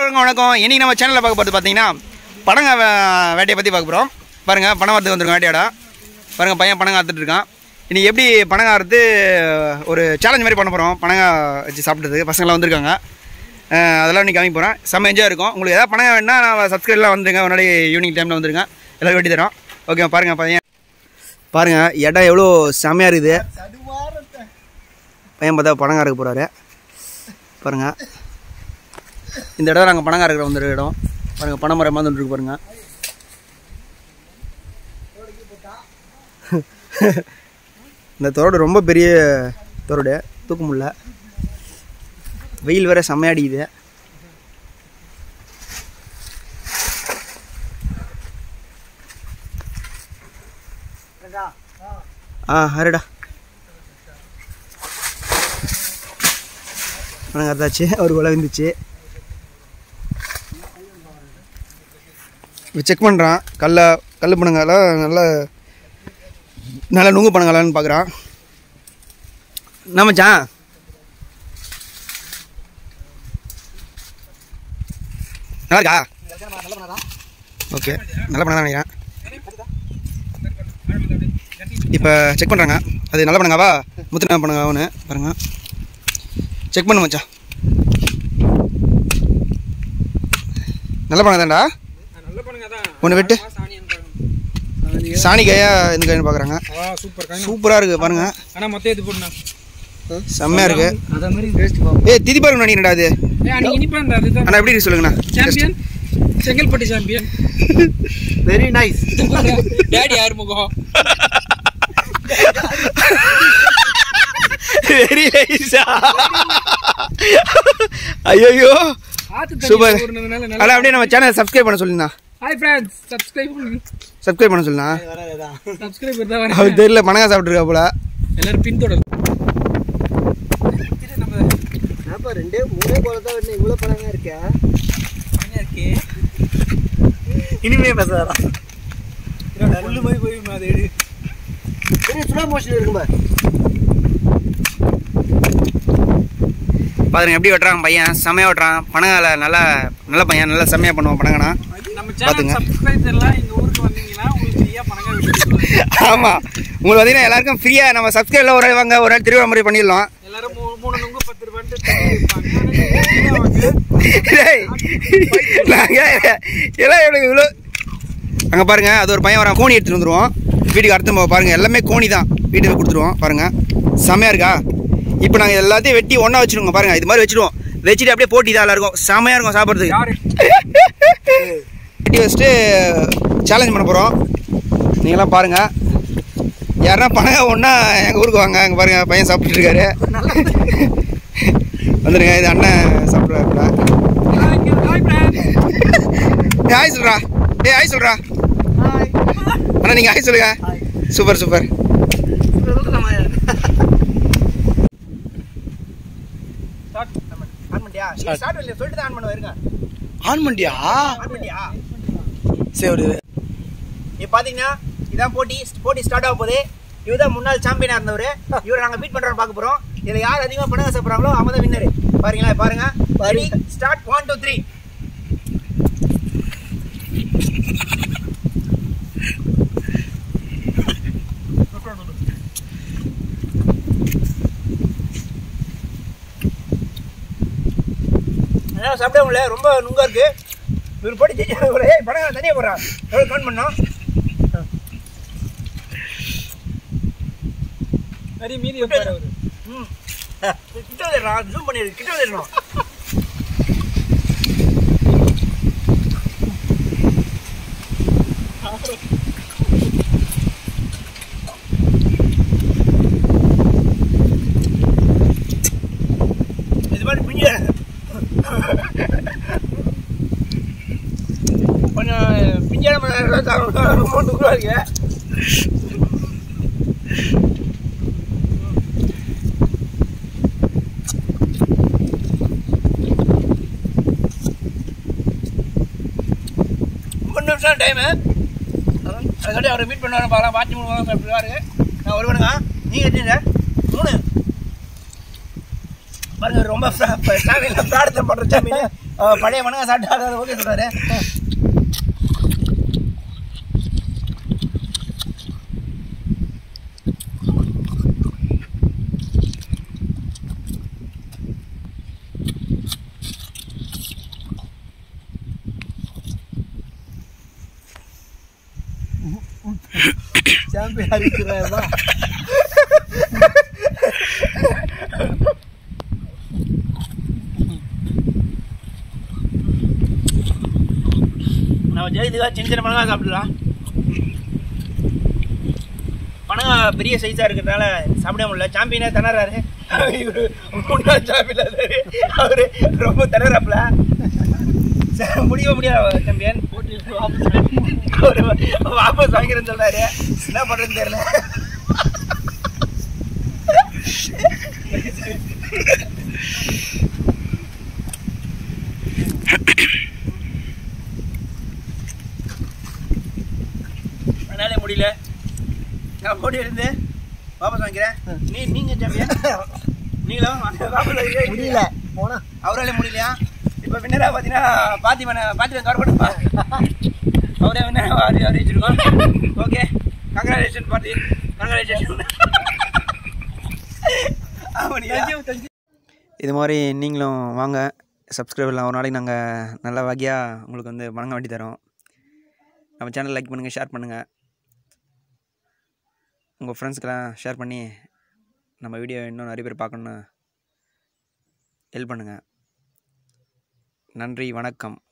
எல்லாருக்கும் வணக்கம் இன்னைக்கு நம்ம சேனலில் பார்க்க போகிறது பார்த்தீங்கன்னா படங்க வே- வேட்டையை பற்றி பார்க்க போகிறோம் பாருங்கள் பணம் வரத்துக்கு வந்திருக்கோம் வேட்டையாடா பாருங்கள் பையன் பணங்க அறுத்துட்டு இருக்கான் இன்னைக்கு எப்படி பணங்க அறுத்து ஒரு சேலஞ்ச் மாதிரி பண்ண போகிறோம் பணங்க வச்சு சாப்பிட்டதுக்கு பசங்களாம் வந்திருக்காங்க அஹ் அதெல்லாம் இன்னைக்கு காமிக்க போகிறேன் செம்ம என்ஜாய் இருக்கும் உங்களுக்கு ஏதாவது பணங்க வேணுன்னா நான் சப்ஸ்கிரைப்லாம் வந்துருங்க முன்னாடி ஈவினிங் டைமில் வந்துருங்க எல்லாரும் வெட்டி தரோம் ஓகே பாருங்கள் பையன் பாருங்கள் இடம் எவ்வளோ செம்மையாக இருக்குது பையன் பார்த்தா பணங்க அறுக்க போகிறாரு பாருங்கள் இந்த இடம் நாங்கள் பணங்கார இருக்கிற வந்துரு இடம் பாருங்கள் பனை மரம் மாதிரி இருக்கு பாருங்க இந்த தோடு ரொம்ப பெரிய தோடு தூக்க முடியல வெயில் வேற செம்மையாடிக்குது ஆ ஹரிடா பணங்க அதாச்சு ஒரு கொலை வந்துச்சு இப்போ செக் பண்ணுறான் கல்ல கல் பணங்காலாம் நல்ல நல்ல நுங்கு பணங்காலான்னு பார்க்குறான் என்ன மச்சான் நல்லா இருக்கா ஓகே நல்ல பணம் தான் நினைக்கிறேன் இப்போ செக் பண்ணுறாங்க அது நல்ல பணங்காவா முத்துன பணங்காவுன்னு பாருங்க செக் பண்ணு மச்சான் நல்ல பணம் தான்டா நல்ல பண்ணுங்க தான் ஒன்று வெட்டு சாணியன் பாருங்க சாணி கையா இந்த கைன்னு பார்க்குறாங்க ஆ சூப்பர் காய் சூப்பராக இருக்குது பாருங்க ஆனா மொத்தம் எது போடுனா செம்மையாக இருக்கு அத மாதிரி வேஸ்ட் பா ஏய் திதி பாருங்க நினைக்கிறேன்டா அது ஏ அன்னைக்கு இனிப்பா இருந்தா அதுதான் அண்ணா எப்படி இருக்கு சொல்லுங்கண்ணா champion Chengalpattu champion very nice daddy யார் முகம் வெரி நைஸா ஐயோ ஆத்து Super. தண்ணி போடுனதுனால அண்ணா நல்லா அப்படியே நம்ம சேனல் சப்ஸ்கிரைப் பண்ண சொல்லுண்ணா ஹாய் ஃப்ரெண்ட்ஸ் சப்ஸ்கிரைப் பண்ணுங்க சப்ஸ்கிரைப் பண்ண சொல்லுண்ணா சப்ஸ்கிரைபர் தான் அவர் வரேன் தெரியல பணங்கா சாப்பிட்ருக்கா போல எல்லாரும் பின்தொடர் நம்ம அப்ப ரெண்டே மூணே போல தான் வேணும் இவ்வளவு பழங்க இருக்கா பையன் இருக்கே இனிமே பேசாதா புல்லு மாதிரி போய் அது எடு பெரிய ஸ்லோ மோஷன் இருக்குமா பாருங்க எப்படி வெட்டுறான் பையன் செம்மையாக வெட்டுறான் பணங்கால நல்லா நல்ல பையன் நல்லா செம்மையாக பண்ணுவான் பணங்கனா நம்ம பாத்துங்க. சேனல் சப்ஸ்கிரைபர் எல்லாம் எங்க ஊருக்கு வந்தீங்கன்னா உங்களுக்கு ஃப்ரீயா பணங்க விட்டு ஆமாம் உங்களுக்கு பார்த்தீங்கன்னா எல்லாருக்கும் ஃப்ரீயாக நம்ம சப்ஸ்கிரைபில் ஒரு நாள் வாங்க ஒரு நாள் திருவிழா மாதிரி பண்ணிடலாம் எல்லாரும் மூ- மூணு நுங்கு பத்து ரூபான்ட்டு இருப்பாங்க டேய், நாங்க எல்லாம் இவனுக்கு இவ்வளோ அங்கே பாருங்க அது ஒரு பையன் வரான் கோணி எடுத்துட்டு வந்துருவோம் வீட்டுக்கு அடுத்து போக பாருங்க எல்லாமே கோணி தான் வீட்டுக்கு போய் கொடுத்துருவோம் பாருங்க செமையா இருக்கா இப்போ நாங்கள் எல்லாத்தையும் வெட்டி ஒன்றா வச்சிருவோங்க பாருங்க இது மாதிரி வச்சிருவோம் வச்சுட்டு அப்படியே போட்டி தான் எல்லாருக்கும் செமையா இருக்கும் சாப்பிட்றதுக்கு யாரு வெட்டி வச்சுட்டு சேலஞ்ச் பண்ண போகிறோம் நீங்களாம் பாருங்க யாருன்னா பணம் ஒன்றா எங்கள் ஊருக்கு வாங்க அங்கே பாருங்க பையன் சாப்பிட்டுட்டு இருக்காரு வந்துடுங்க இது அண்ணன் சாப்பிட்றாருல ஏய் ஹாய் சொல்றா ஏய் ஹாய் சொல்றா அண்ணா நீங்க ஹாய் சொல்லுங்க சூப்பர் சூப்பர் ஆன் பண்ணியா ஸ்டார்ட் இல்ல சொல்லிட்டு தான் ஆன் பண்ண வருங்க ஆன் பண்ணியா ஆன் பண்ணியா சரி இப்போ பாத்தீங்கன்னா இதான் போட்டி போட்டி ஸ்டார்ட் ஆக போகுது இவர் தான் முன்னாள் சாம்பியனா இருந்தவர் இவரை நாங்க பீட் பண்றோம் பார்க்க போறோம் இதுல யார் அதிகமா பணம் சாப்பிடுறாங்களோ அவங்க தான் வின்னர் பாருங்களா பாருங்க ready start one two three என்னால் சாப்பிட முடியல ரொம்ப நுங்கா இருக்கு இவர் போட்டு ஜெயிச்சு ஒரு ஏய் படம் தனியாக போடுறான் எவ்வளோ கவுண்ட் பண்ணோம் நிறைய மீதி வைப்பாரு அவரு ம் கிட்ட வந்துடுறான் ஜூம் பண்ணிடு கிட்ட வந்துடணும் இது மாதிரி பிஞ்சு கொஞ்சம் பிஞ்சான ரொம்ப தூரம் இருக்கு மூணு நிமிஷம் டைமு அதுக்காண்டி அவரை மீட் பண்ணுவாரு பார்க்கலாம் பாத்தி மூணு வாரம் சாப்பிடுவாரு நான் வருவேனுங்க நீங்கள் எத்தனை மூணு பாருங்க ரொம்ப பிரார்த்தனை பண்ணுற சாமி அஹ், பழைய பணங்க சாப்பிட்டு ஓகே சொல்றாரு சாம்பியன் அறிவிக்கிறாருமா நம்ம ஜெயித்துக்கா சின்ன சின்ன பணங்கா சாப்பிடலாம் பணங்கா பெரிய சைஸாக இருக்கிறதுனால சாப்பிட முடியல சாம்பியனே திணறாரு இவரு மூணாவது சாம்பியன் அவரு ரொம்ப திணறாப்புல சரி, முடியவே முடியாது சாம்பியன் அவரு வாபஸ் வாங்கிறேன்னு சொல்றாரு என்ன பண்றதுன்னு தெரியல என்னாலே முடியல நான் போட்டி இருந்து வாபஸ் வாங்கிக்கிறேன் நீ நீங்க சாம்பியன் நீங்களும் வாபஸ் வாங்கிக்கிறீங்க முடியல போனா அவராலே முடியலையா இப்போ வின்னரா பார்த்தீங்கன்னா பாத்திமனை பாத்திமன் கவர் பண்ணுப்பா அவரே வின்னர் அறி அறிவிச்சிருக்கோம் ஓகே கங்க்ராச்சுலேஷன் பார்ட்டி கங்க்ராச்சுலேஷன் இது மாதிரி நீங்களும் வாங்க சப்ஸ்கிரைபர்லாம் ஒரு நாளைக்கு நாங்கள் நல்ல வகையாக உங்களுக்கு வந்து வணங்க வேண்டி தரோம் நம்ம சேனல் லைக் பண்ணுங்கள் ஷேர் பண்ணுங்கள் உங்கள் ஃப்ரெண்ட்ஸ்க்கெல்லாம் ஷேர் பண்ணி நம்ம வீடியோ இன்னும் நிறைய பேர் பார்க்கணுன்னு ஹெல்ப் பண்ணுங்கள் நன்றி வணக்கம்